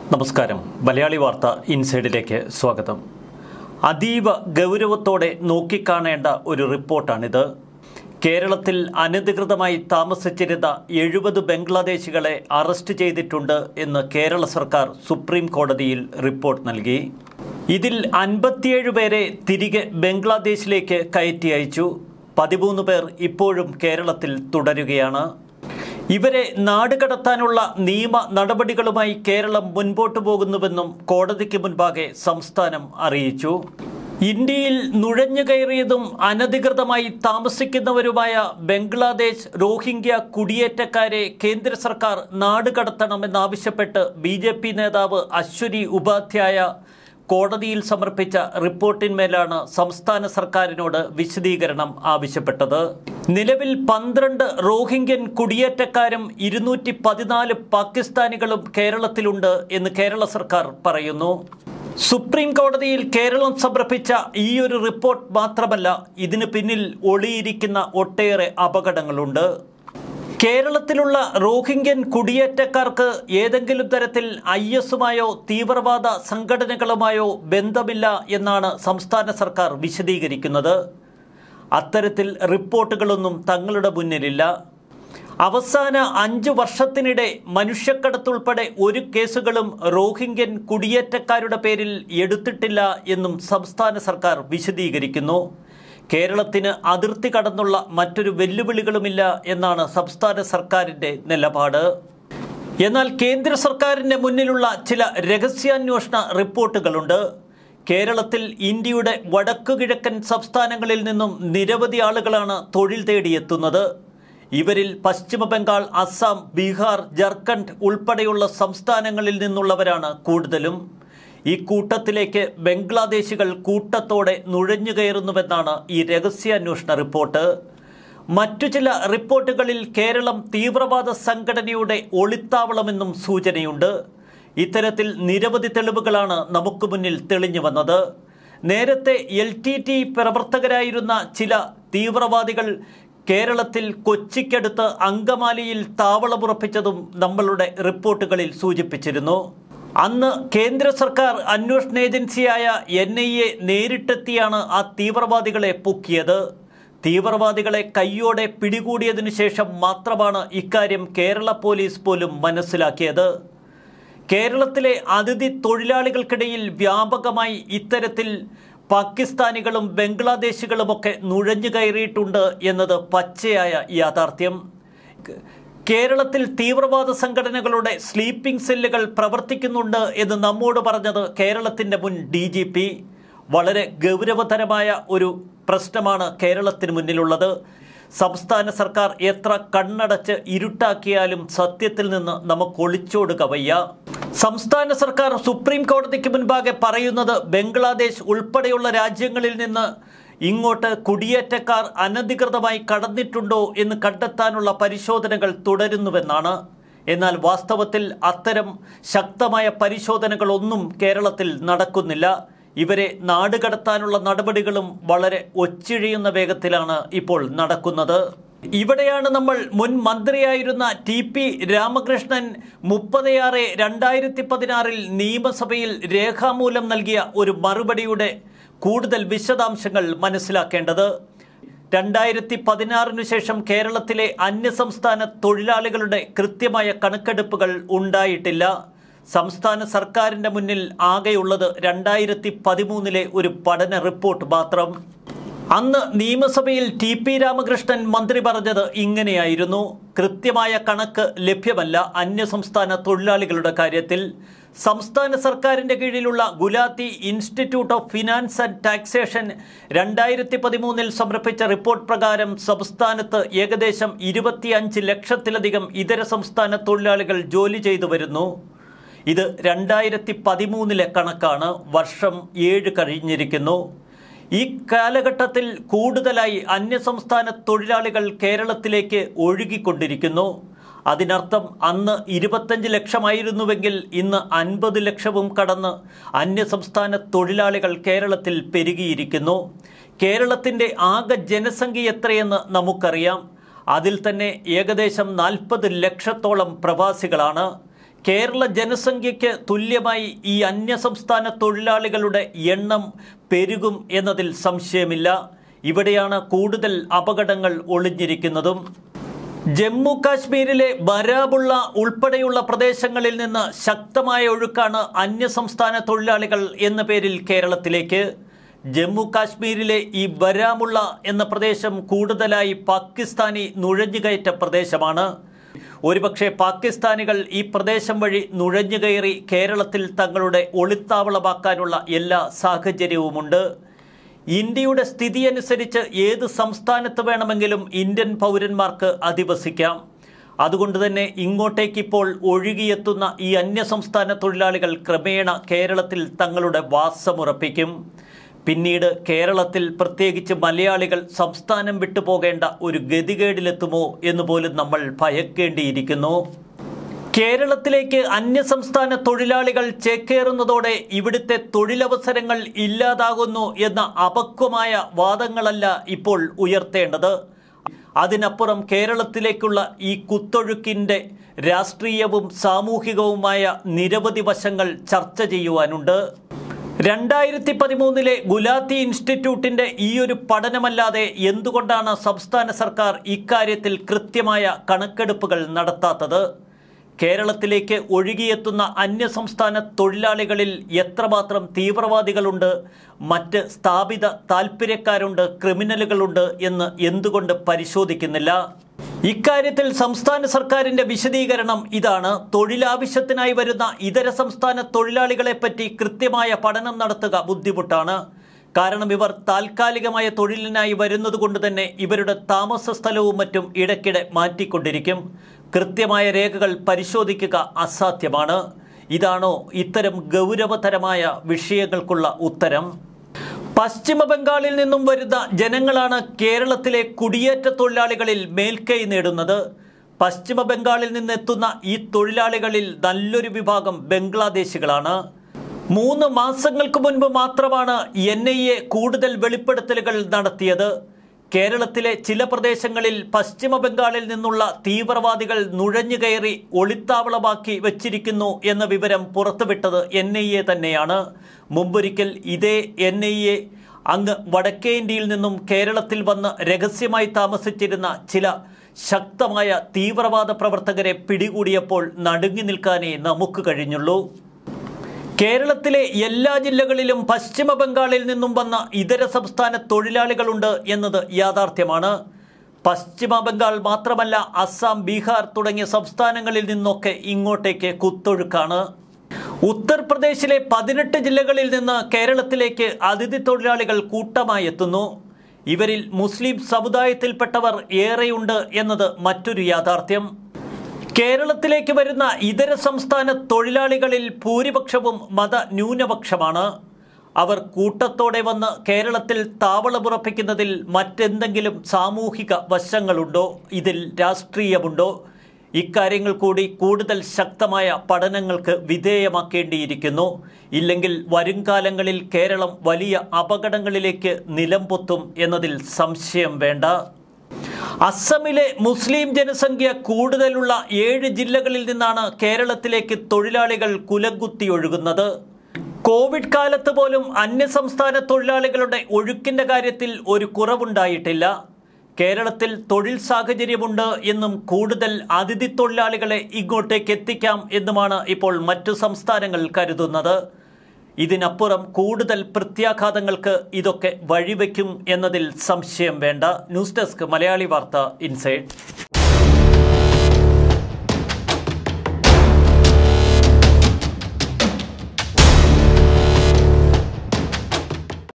നമസ്കാരം മലയാളി വാർത്ത ഇൻസൈഡിലേക്ക് സ്വാഗതം അതീവ ഗൗരവത്തോടെ നോക്കിക്കാണേണ്ട ഒരു റിപ്പോർട്ടാണിത് കേരളത്തിൽ അനധികൃതമായി താമസിച്ചിരുന്ന എഴുപത് ബംഗ്ലാദേശികളെ അറസ്റ്റ് ചെയ്തിട്ടുണ്ട് എന്ന് കേരള സർക്കാർ സുപ്രീം കോടതിയിൽ റിപ്പോർട്ട് നൽകി ഇതിൽ അൻപത്തിയേഴ് പേരെ തിരികെ ബംഗ്ലാദേശിലേക്ക് കയറ്റി അയച്ചു പതിമൂന്ന് പേർ ഇപ്പോഴും കേരളത്തിൽ തുടരുകയാണ് ഇവരെ നാടുകടത്താനുള്ള നിയമ നടപടികളുമായി കേരളം മുൻപോട്ടു പോകുന്നുവെന്നും കോടതിക്ക് മുൻപാകെ സംസ്ഥാനം അറിയിച്ചു ഇന്ത്യയിൽ നുഴഞ്ഞു കയറിയതും അനധികൃതമായി താമസിക്കുന്നവരുമായ ബംഗ്ലാദേശ് റോഹിംഗ്യ കുടിയേറ്റക്കാരെ കേന്ദ്ര സർക്കാർ നാടുകടത്തണമെന്നാവശ്യപ്പെട്ട് ബി ജെ പി നേതാവ് അശ്വനി ഉപാധ്യായ കോടതിയിൽ സമർപ്പിച്ച റിപ്പോർട്ടിന്മേലാണ് സംസ്ഥാന സർക്കാരിനോട് വിശദീകരണം ആവശ്യപ്പെട്ടത് നിലവിൽ പന്ത്രണ്ട് റോഹിംഗ്യൻ കുടിയേറ്റക്കാരും ഇരുന്നൂറ്റി പതിനാല് പാകിസ്ഥാനികളും കേരളത്തിലുണ്ട് എന്ന് കേരള സർക്കാർ പറയുന്നു സുപ്രീം കോടതിയിൽ കേരളം സമർപ്പിച്ച ഈ ഒരു റിപ്പോർട്ട് മാത്രമല്ല ഇതിന് പിന്നിൽ ഒളിയിരിക്കുന്ന ഒട്ടേറെ അപകടങ്ങളുണ്ട് കേരളത്തിലുള്ള റോഹിംഗ്യൻ കുടിയേറ്റക്കാർക്ക് ഏതെങ്കിലും തരത്തിൽ ഐ എസുമായോ തീവ്രവാദ സംഘടനകളുമായോ ബന്ധമില്ല എന്നാണ് സംസ്ഥാന സർക്കാർ വിശദീകരിക്കുന്നത് അത്തരത്തിൽ റിപ്പോർട്ടുകളൊന്നും തങ്ങളുടെ മുന്നിലില്ല അവസാന അഞ്ചു വർഷത്തിനിടെ മനുഷ്യക്കടത്തുൾപ്പെടെ ഒരു കേസുകളും റോഹിംഗ്യൻ കുടിയേറ്റക്കാരുടെ പേരിൽ എടുത്തിട്ടില്ല എന്നും സംസ്ഥാന സർക്കാർ വിശദീകരിക്കുന്നു കേരളത്തിന് അതിർത്തി കടന്നുള്ള മറ്റൊരു വെല്ലുവിളികളുമില്ല എന്നാണ് സംസ്ഥാന സർക്കാരിൻ്റെ നിലപാട് എന്നാൽ കേന്ദ്ര സർക്കാരിൻ്റെ മുന്നിലുള്ള ചില രഹസ്യാന്വേഷണ റിപ്പോർട്ടുകളുണ്ട് കേരളത്തിൽ ഇന്ത്യയുടെ വടക്കു കിഴക്കൻ സംസ്ഥാനങ്ങളിൽ നിന്നും നിരവധി ആളുകളാണ് തൊഴിൽ തേടിയെത്തുന്നത് ഇവരിൽ പശ്ചിമ ബംഗാൾ അസം ബീഹാർ ജാർഖണ്ഡ് ഉൾപ്പെടെയുള്ള സംസ്ഥാനങ്ങളിൽ നിന്നുള്ളവരാണ് കൂടുതലും ഈ കൂട്ടത്തിലേക്ക് ബംഗ്ലാദേശികൾ കൂട്ടത്തോടെ നുഴഞ്ഞു കയറുന്നുവെന്നാണ് ഈ രഹസ്യാന്വേഷണ റിപ്പോർട്ട് മറ്റു ചില റിപ്പോർട്ടുകളിൽ കേരളം തീവ്രവാദ സംഘടനയുടെ ഒളിത്താവളമെന്നും സൂചനയുണ്ട് ഇത്തരത്തിൽ നിരവധി തെളിവുകളാണ് നമുക്ക് മുന്നിൽ തെളിഞ്ഞു വന്നത് നേരത്തെ എൽ ടി ടി പ്രവർത്തകരായിരുന്ന ചില തീവ്രവാദികൾ കേരളത്തിൽ കൊച്ചിക്കടുത്ത് അങ്കമാലിയിൽ താവളമുറപ്പിച്ചതും നമ്മളുടെ റിപ്പോർട്ടുകളിൽ സൂചിപ്പിച്ചിരുന്നു അന്ന് കേന്ദ്ര സർക്കാർ അന്വേഷണ ഏജൻസിയായ എൻ ഐ എ നേരിട്ടെത്തിയാണ് ആ തീവ്രവാദികളെ പൊക്കിയത് തീവ്രവാദികളെ കയ്യോടെ പിടികൂടിയതിനു ശേഷം മാത്രമാണ് ഇക്കാര്യം കേരള പോലീസ് പോലും മനസ്സിലാക്കിയത് കേരളത്തിലെ അതിഥി തൊഴിലാളികൾക്കിടയിൽ വ്യാപകമായി ഇത്തരത്തിൽ പാകിസ്ഥാനികളും ബംഗ്ലാദേശികളുമൊക്കെ നുഴഞ്ഞു കയറിയിട്ടുണ്ട് എന്നത് പച്ചയായ യാഥാർത്ഥ്യം കേരളത്തിൽ തീവ്രവാദ സംഘടനകളുടെ സ്ലീപ്പിംഗ് സെല്ലുകൾ പ്രവർത്തിക്കുന്നുണ്ട് എന്ന് നമ്മോട് പറഞ്ഞത് കേരളത്തിൻ്റെ മുൻ ഡി ജി പി വളരെ ഗൗരവതരമായ ഒരു പ്രശ്നമാണ് കേരളത്തിന് മുന്നിലുള്ളത് സംസ്ഥാന സർക്കാർ എത്ര കണ്ണടച്ച് ഇരുട്ടാക്കിയാലും സത്യത്തിൽ നിന്ന് നമുക്ക് ഒളിച്ചോടുക വയ്യ സംസ്ഥാന സർക്കാർ സുപ്രീം കോടതിക്ക് മുൻപാകെ പറയുന്നത് ബംഗ്ലാദേശ് ഉൾപ്പെടെയുള്ള രാജ്യങ്ങളിൽ നിന്ന് ഇങ്ങോട്ട് കുടിയേറ്റക്കാർ അനധികൃതമായി കടന്നിട്ടുണ്ടോ എന്ന് കണ്ടെത്താനുള്ള പരിശോധനകൾ തുടരുന്നുവെന്നാണ് എന്നാൽ വാസ്തവത്തിൽ അത്തരം ശക്തമായ പരിശോധനകളൊന്നും കേരളത്തിൽ നടക്കുന്നില്ല ഇവരെ നാടുകടത്താനുള്ള നടപടികളും വളരെ ഒച്ചിഴിയുന്ന വേഗത്തിലാണ് ഇപ്പോൾ നടക്കുന്നത് ഇവിടെയാണ് നമ്മൾ മുൻ മന്ത്രിയായിരുന്ന ടി പി രാമകൃഷ്ണൻ മുപ്പത്തിയാറ് രണ്ടായിരത്തി പതിനാറിൽ നിയമസഭയിൽ രേഖാമൂലം നൽകിയ ഒരു മറുപടിയുടെ കൂടുതൽ വിശദാംശങ്ങൾ മനസ്സിലാക്കേണ്ടത് രണ്ടായിരത്തി പതിനാറിനു ശേഷം കേരളത്തിലെ അന്യസംസ്ഥാന തൊഴിലാളികളുടെ കൃത്യമായ കണക്കെടുപ്പുകൾ ഉണ്ടായിട്ടില്ല സംസ്ഥാന സർക്കാരിൻ്റെ മുന്നിൽ ആകെയുള്ളത് രണ്ടായിരത്തി പതിമൂന്നിലെ ഒരു പഠന റിപ്പോർട്ട് മാത്രം അന്ന് നിയമസഭയിൽ ടി പി രാമകൃഷ്ണൻ മന്ത്രി പറഞ്ഞത് ഇങ്ങനെയായിരുന്നു കൃത്യമായ കണക്ക് ലഭ്യമല്ല അന്യസംസ്ഥാന തൊഴിലാളികളുടെ കാര്യത്തിൽ സംസ്ഥാന സർക്കാരിൻ്റെ കീഴിലുള്ള Gulati institute of finance and taxation രണ്ടായിരത്തി പതിമൂന്നിൽ സമർപ്പിച്ച റിപ്പോർട്ട് പ്രകാരം സംസ്ഥാനത്ത് ഏകദേശം ഇരുപത്തിയഞ്ച് ലക്ഷത്തിലധികം ഇതര സംസ്ഥാന തൊഴിലാളികൾ ജോലി ചെയ്തു വരുന്നു ഇത് രണ്ടായിരത്തി പതിമൂന്നിലെ കണക്കാണ് വർഷം ഏഴ് കഴിഞ്ഞിരിക്കുന്നു ഈ കാലഘട്ടത്തിൽ കൂടുതലായി അന്യസംസ്ഥാന തൊഴിലാളികൾ കേരളത്തിലേക്ക് ഒഴുകിക്കൊണ്ടിരിക്കുന്നു അതിനർത്ഥം അന്ന് ഇരുപത്തഞ്ച് ലക്ഷമായിരുന്നുവെങ്കിൽ ഇന്ന് അൻപത് ലക്ഷവും കടന്ന് അന്യസംസ്ഥാന തൊഴിലാളികൾ കേരളത്തിൽ പെരുകിയിരിക്കുന്നു കേരളത്തിൻ്റെ ആകെ ജനസംഖ്യ എത്രയെന്ന് നമുക്കറിയാം അതിൽ തന്നെ ഏകദേശം നാൽപ്പത് ലക്ഷത്തോളം പ്രവാസികളാണ് കേരള ജനസംഖ്യയ്ക്ക് തുല്യമായി ഈ അന്യസംസ്ഥാന തൊഴിലാളികളുടെ എണ്ണം പെരുകും എന്നതിൽ സംശയമില്ല ഇവിടെയാണ് കൂടുതൽ അപകടങ്ങൾ ഒളിഞ്ഞിരിക്കുന്നതും ജമ്മു കാശ്മീരിലെ ബരാബുള്ള ഉൾപ്പെടെയുള്ള പ്രദേശങ്ങളിൽ നിന്ന് ശക്തമായ ഒഴുക്കാണ് അന്യസംസ്ഥാന തൊഴിലാളികൾ എന്ന പേരിൽ കേരളത്തിലേക്ക് ജമ്മു കാശ്മീരിലെ ഈ ബരാമുള്ള എന്ന പ്രദേശം കൂടുതലായി പാകിസ്ഥാനി നുഴഞ്ഞുകയറ്റ പ്രദേശമാണ് ഒരുപക്ഷെ പാകിസ്ഥാനികൾ ഈ പ്രദേശം വഴി നുഴഞ്ഞുകയറി കേരളത്തിൽ തങ്ങളുടെ ഒളിത്താവളമാക്കാനുള്ള എല്ലാ സാഹചര്യവുമുണ്ട് ഇന്ത്യയുടെ സ്ഥിതി അനുസരിച്ച് ഏത് സംസ്ഥാനത്ത് വേണമെങ്കിലും ഇന്ത്യൻ പൗരന്മാർക്ക് അധിവസിക്കാം അതുകൊണ്ട് തന്നെ ഇങ്ങോട്ടേക്ക് ഇപ്പോൾ ഒഴുകിയെത്തുന്ന ഈ അന്യസംസ്ഥാന തൊഴിലാളികൾ ക്രമേണ കേരളത്തിൽ തങ്ങളുടെ വാസമുറപ്പിക്കും പിന്നീട് കേരളത്തിൽ പ്രത്യേകിച്ച് മലയാളികൾ സംസ്ഥാനം വിട്ടുപോകേണ്ട ഒരു ഗതികേടിലെത്തുമോ എന്ന് പോലും നമ്മൾ ഭയക്കേണ്ടിയിരിക്കുന്നു കേരളത്തിലേക്ക് അന്യസംസ്ഥാന തൊഴിലാളികൾ ചേക്കേറുന്നതോടെ ഇവിടുത്തെ തൊഴിലവസരങ്ങൾ ഇല്ലാതാകുന്നു എന്ന അപക്വമായ വാദങ്ങളല്ല ഇപ്പോൾ ഉയർത്തേണ്ടത് അതിനപ്പുറം കേരളത്തിലേക്കുള്ള ഈ കുത്തൊഴുക്കിൻ്റെ രാഷ്ട്രീയവും സാമൂഹികവുമായ നിരവധി വശങ്ങൾ ചർച്ച ചെയ്യുവാനുണ്ട് രണ്ടായിരത്തി പതിമൂന്നിലെ ഗുലാത്തി ഇൻസ്റ്റിറ്റ്യൂട്ടിന്റെ ഈ ഒരു പഠനമല്ലാതെ എന്തുകൊണ്ടാണ് സംസ്ഥാന സർക്കാർ ഇക്കാര്യത്തിൽ കൃത്യമായ കണക്കെടുപ്പുകൾ നടത്താത്തത് കേരളത്തിലേക്ക് ഒഴുകിയെത്തുന്ന അന്യസംസ്ഥാന തൊഴിലാളികളിൽ എത്രമാത്രം തീവ്രവാദികളുണ്ട് മറ്റ് സ്ഥാപിത താൽപ്പര്യക്കാരുണ്ട് ക്രിമിനലുകളുണ്ട് എന്ന് എന്തുകൊണ്ട് പരിശോധിക്കുന്നില്ല ഇക്കാര്യത്തിൽ സംസ്ഥാന സർക്കാരിന്റെ വിശദീകരണം ഇതാണ് തൊഴിലാവശ്യത്തിനായി വരുന്ന ഇതര സംസ്ഥാന തൊഴിലാളികളെപ്പറ്റി കൃത്യമായ പഠനം നടത്തുക ബുദ്ധിമുട്ടാണ് കാരണം ഇവർ താൽക്കാലികമായ തൊഴിലിനായി വരുന്നത് കൊണ്ട് തന്നെ ഇവരുടെ താമസ സ്ഥലവും മറ്റും ഇടയ്ക്കിടെ മാറ്റിക്കൊണ്ടിരിക്കും കൃത്യമായ രേഖകൾ പരിശോധിക്കുക അസാധ്യമാണ് ഇതാണോ ഇത്തരം ഗൗരവതരമായ വിഷയങ്ങൾക്കുള്ള ഉത്തരം പശ്ചിമ ബംഗാളിൽ നിന്നും വരുന്ന ജനങ്ങളാണ് കേരളത്തിലെ കുടിയേറ്റ തൊഴിലാളികളിൽ മേൽക്കൈ നേടുന്നത് പശ്ചിമ ബംഗാളിൽ നിന്നെത്തുന്ന ഈ തൊഴിലാളികളിൽ നല്ലൊരു വിഭാഗം ബംഗ്ലാദേശികളാണ് മൂന്ന് മാസങ്ങൾക്ക് മുൻപ് മാത്രമാണ് എൻ ഐ എ കൂടുതൽ വെളിപ്പെടുത്തലുകൾ നടത്തിയത് കേരളത്തിലെ ചില പ്രദേശങ്ങളിൽ പശ്ചിമ ബംഗാളിൽ നിന്നുള്ള തീവ്രവാദികൾ നുഴഞ്ഞുകയറി ഒളിത്താവളമാക്കി വച്ചിരിക്കുന്നു എന്ന വിവരം പുറത്തുവിട്ടത് എൻ ഐ എ തന്നെയാണ് മുമ്പൊരിക്കൽ ഇതേ എൻ ഐ എ അങ്ങ് വടക്കേ ഇന്ത്യയിൽ നിന്നും കേരളത്തിൽ വന്ന് രഹസ്യമായി താമസിച്ചിരുന്ന ചില ശക്തമായ തീവ്രവാദ പ്രവർത്തകരെ പിടികൂടിയപ്പോൾ നടുങ്ങി നിൽക്കാനേ നമുക്ക് കഴിഞ്ഞുള്ളൂ കേരളത്തിലെ എല്ലാ ജില്ലകളിലും പശ്ചിമ ബംഗാളിൽ നിന്നും വന്ന ഇതര സംസ്ഥാന തൊഴിലാളികളുണ്ട് എന്നത് യാഥാർത്ഥ്യമാണ് പശ്ചിമ ബംഗാൾ മാത്രമല്ല അസം ബീഹാർ തുടങ്ങിയ സംസ്ഥാനങ്ങളിൽ നിന്നൊക്കെ ഇങ്ങോട്ടേക്ക് കുത്തൊഴുക്കാണ് ഉത്തർപ്രദേശിലെ പതിനെട്ട് ജില്ലകളിൽ നിന്ന് കേരളത്തിലേക്ക് അതിഥി തൊഴിലാളികൾ കൂട്ടമായി എത്തുന്നു ഇവരിൽ മുസ്ലിം സമുദായത്തിൽപ്പെട്ടവർ ഏറെയുണ്ട് എന്നത് മറ്റൊരു യാഥാർത്ഥ്യം കേരളത്തിലേക്ക് വരുന്ന ഇതര സംസ്ഥാന തൊഴിലാളികളിൽ ഭൂരിപക്ഷവും മത ന്യൂനപക്ഷമാണ് അവർ കൂട്ടത്തോടെ വന്ന് കേരളത്തിൽ താവളമുറപ്പിക്കുന്നതിൽ മറ്റെന്തെങ്കിലും സാമൂഹിക വശങ്ങളുണ്ടോ ഇതിൽ രാഷ്ട്രീയമുണ്ടോ ഇക്കാര്യങ്ങൾ കൂടി കൂടുതൽ ശക്തമായ പഠനങ്ങൾക്ക് വിധേയമാക്കേണ്ടിയിരിക്കുന്നു ഇല്ലെങ്കിൽ വരും കാലങ്ങളിൽ കേരളം വലിയ അപകടങ്ങളിലേക്ക് നിലംപൊത്തും എന്നതിൽ സംശയം വേണ്ട അസമിലെ മുസ്ലിം ജനസംഖ്യ കൂടുതലുള്ള ഏഴ് ജില്ലകളിൽ നിന്നാണ് കേരളത്തിലേക്ക് തൊഴിലാളികൾ കുലകുത്തി ഒഴുകുന്നത് കോവിഡ് കാലത്ത് പോലും അന്യസംസ്ഥാന തൊഴിലാളികളുടെ ഒഴുക്കിന്റെ കാര്യത്തിൽ ഒരു കുറവുണ്ടായിട്ടില്ല കേരളത്തിൽ തൊഴിൽ സാഹചര്യമുണ്ട് എന്നും കൂടുതൽ അതിഥി തൊഴിലാളികളെ ഇങ്ങോട്ടേക്ക് എത്തിക്കാം എന്നുമാണ് ഇപ്പോൾ മറ്റു സംസ്ഥാനങ്ങൾ കരുതുന്നത് ഇതിനപ്പുറം കൂടുതൽ പ്രത്യാഘാതങ്ങൾക്ക് ഇതൊക്കെ വഴിവെക്കും എന്നതിൽ സംശയം വേണ്ട ന്യൂസ് ഡെസ്ക് മലയാളി വാർത്ത ഇൻസൈഡ്